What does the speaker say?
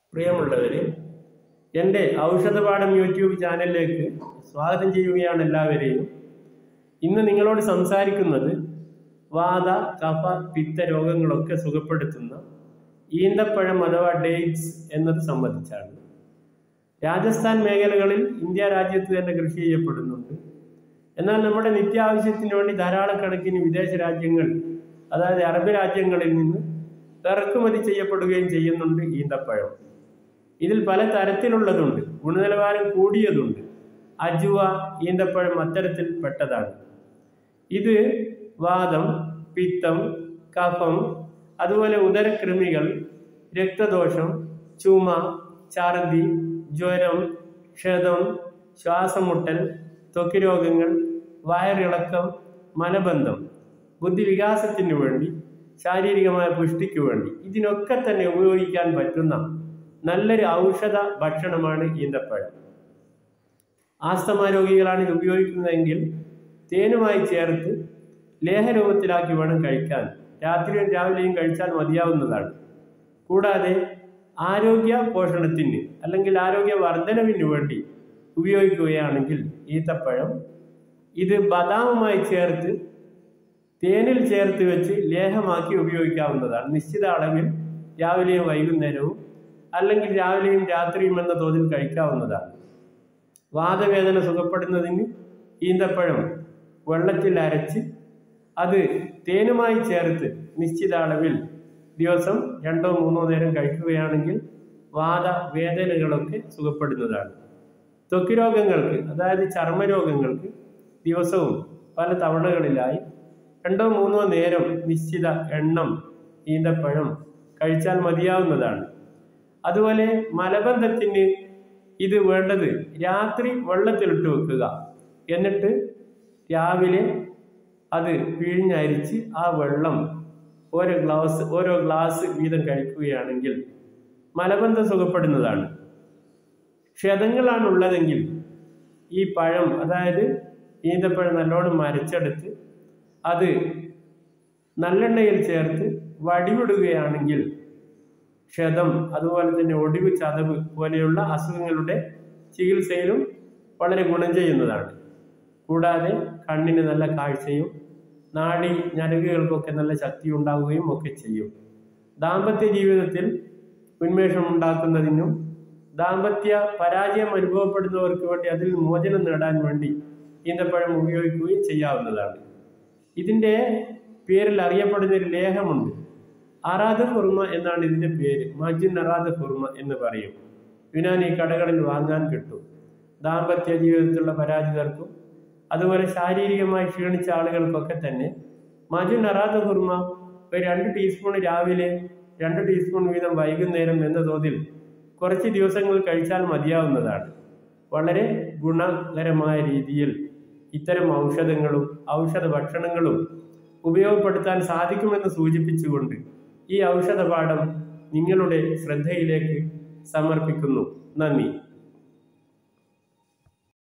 പ്രിയമുള്ളവരെ എൻ്റെ ഔഷധപാഠം യൂട്യൂബ് ചാനലിലേക്ക് സ്വാഗതം ചെയ്യുകയാണ് എല്ലാവരെയും ഇന്ന് നിങ്ങളോട് സംസാരിക്കുന്നത് വാത കഫ പിത്ത രോഗങ്ങളൊക്കെ സുഖപ്പെടുത്തുന്ന ഈന്തപ്പഴം അഥവാ ഡേറ്റ്സ് എന്നത് സംബന്ധിച്ചാണ് രാജസ്ഥാൻ മേഖലകളിൽ ഇന്ത്യ രാജ്യത്ത് തന്നെ കൃഷി ചെയ്യപ്പെടുന്നുണ്ട് എന്നാൽ നമ്മുടെ നിത്യാവശ്യത്തിന് വേണ്ടി ധാരാളം കണക്കിന് വിദേശ രാജ്യങ്ങൾ അതായത് അറബ് രാജ്യങ്ങളിൽ നിന്ന് ഇറക്കുമതി ചെയ്യപ്പെടുകയും ചെയ്യുന്നുണ്ട് ഈന്തപ്പഴം ഇതിൽ പല തരത്തിലുള്ളതുണ്ട് ഗുണനിലവാരം കൂടിയതുണ്ട് അജുവ ഈന്തപ്പഴം അത്തരത്തിൽ പെട്ടതാണ് ഇത് വാദം പിത്തം കഫം അതുപോലെ ഉദരകൃമികൾ രക്തദോഷം ചുമ ഛർദി ജ്വരം ക്ഷതം ശ്വാസമുട്ടൽ ത്വക്ക് രോഗങ്ങൾ വയറിളക്കം മലബന്ധം ബുദ്ധിവികാസത്തിന് വേണ്ടി ശാരീരികമായ പുഷ്ടിക്ക് വേണ്ടി ഇതിനൊക്കെ തന്നെ ഉപയോഗിക്കാൻ പറ്റുന്ന നല്ലൊരു ഔഷധ ഭക്ഷണമാണ് ഈന്തപ്പഴം ആസ്തമ രോഗികളാണ് ഇത് ഉപയോഗിക്കുന്നതെങ്കിൽ തേനുമായി ചേർത്ത് ലേഹരൂപത്തിലാക്കി വേണം കഴിക്കാൻ രാത്രിയും രാവിലെയും കഴിച്ചാൽ മതിയാവുന്നതാണ് കൂടാതെ ആരോഗ്യ പോഷണത്തിന് അല്ലെങ്കിൽ ആരോഗ്യ വർധനവിന് വേണ്ടി ഉപയോഗിക്കുകയാണെങ്കിൽ ഈത്തപ്പഴം ഇത് ബദാമുമായി ചേർത്ത് തേനിൽ ചേർത്ത് വെച്ച് ലേഹമാക്കി ഉപയോഗിക്കാവുന്നതാണ് നിശ്ചിത അളവിൽ രാവിലെയും വൈകുന്നേരവും അല്ലെങ്കിൽ രാവിലെയും രാത്രിയും എന്ന തോതിൽ കഴിക്കാവുന്നതാണ് വാദവേദന സുഖപ്പെടുന്നതിന് ഈന്തപ്പഴം വെള്ളത്തിൽ അരച്ച് അത് തേനുമായി ചേർത്ത് നിശ്ചിത അളവിൽ ദിവസം രണ്ടോ മൂന്നോ നേരം കഴിക്കുകയാണെങ്കിൽ വാദവേദനകളൊക്കെ സുഖപ്പെടുന്നതാണ് ത്വക്ക് രോഗങ്ങൾക്ക് അതായത് ചർമ്മരോഗങ്ങൾക്ക് ദിവസവും പല തവണകളിലായി രണ്ടോ മൂന്നോ നേരം നിശ്ചിത എണ്ണം ഈന്തപ്പഴം കഴിച്ചാൽ മതിയാവുന്നതാണ് അതുപോലെ മലബന്ധത്തിന് ഇത് വേണ്ടത് രാത്രി വെള്ളത്തിലിട്ട് വെക്കുക എന്നിട്ട് രാവിലെ അത് പിഴിഞ്ഞരിച്ച് ആ വെള്ളം ഓരോ ഗ്ലാസ് ഓരോ ഗ്ലാസ് വീതം കഴിക്കുകയാണെങ്കിൽ മലബന്ധം സുഖപ്പെടുന്നതാണ് ക്ഷതങ്ങളാണ് ഉള്ളതെങ്കിൽ ഈ പഴം അതായത് ഈന്തപ്പഴം നല്ലോണം മരച്ചെടുത്ത് അത് നല്ലെണ്ണയിൽ ചേർത്ത് വടിവിടുകയാണെങ്കിൽ ക്ഷതം അതുപോലെ തന്നെ ഒടിവ് ചതവ് പോലെയുള്ള അസുഖങ്ങളുടെ ചികിത്സയിലും വളരെ ഗുണം ചെയ്യുന്നതാണ് കൂടാതെ കണ്ണിന് നല്ല കാഴ്ചയും നാഡി ഞരകുകൾക്കൊക്കെ നല്ല ശക്തി ഉണ്ടാവുകയും ഒക്കെ ചെയ്യും ദാമ്പത്യ ജീവിതത്തിൽ ഉന്മേഷം ഉണ്ടാക്കുന്നതിനും ദാമ്പത്യ പരാജയം അനുഭവപ്പെടുന്നവർക്ക് വേണ്ടി അതിൽ മോചനം നേടാൻ വേണ്ടി ഈന്തപ്പഴം ഉപയോഗിക്കുകയും ചെയ്യാവുന്നതാണ് ഇതിൻ്റെ പേരിൽ അറിയപ്പെടുന്ന ഒരു ലേഹമുണ്ട് അറാദ് കുർമ എന്നാണ് ഇതിന്റെ പേര് മജിൻ അറാദ് കുർമ എന്ന് പറയും യുനാനി കടകളിൽ വാങ്ങാൻ കിട്ടും ദാമ്പത്യ ജീവിതത്തിലുള്ള പരാജിതർക്കും അതുപോലെ ശാരീരികമായി ക്ഷീണിച്ച ആളുകൾക്കൊക്കെ തന്നെ മജുൻ അറാദ് കുർമ ഒരു രണ്ട് ടീസ്പൂൺ രാവിലെ രണ്ട് ടീസ്പൂൺ വീതം വൈകുന്നേരം എന്ന തോതിൽ കുറച്ച് ദിവസങ്ങൾ കഴിച്ചാൽ മതിയാവുന്നതാണ് വളരെ ഗുണകരമായ രീതിയിൽ ഇത്തരം ഔഷധങ്ങളും ഔഷധ ഭക്ഷണങ്ങളും ഉപയോഗപ്പെടുത്താൻ സാധിക്കുമെന്ന് സൂചിപ്പിച്ചുകൊണ്ട് ഈ ഔഷധപാഠം നിങ്ങളുടെ ശ്രദ്ധയിലേക്ക് സമർപ്പിക്കുന്നു നന്ദി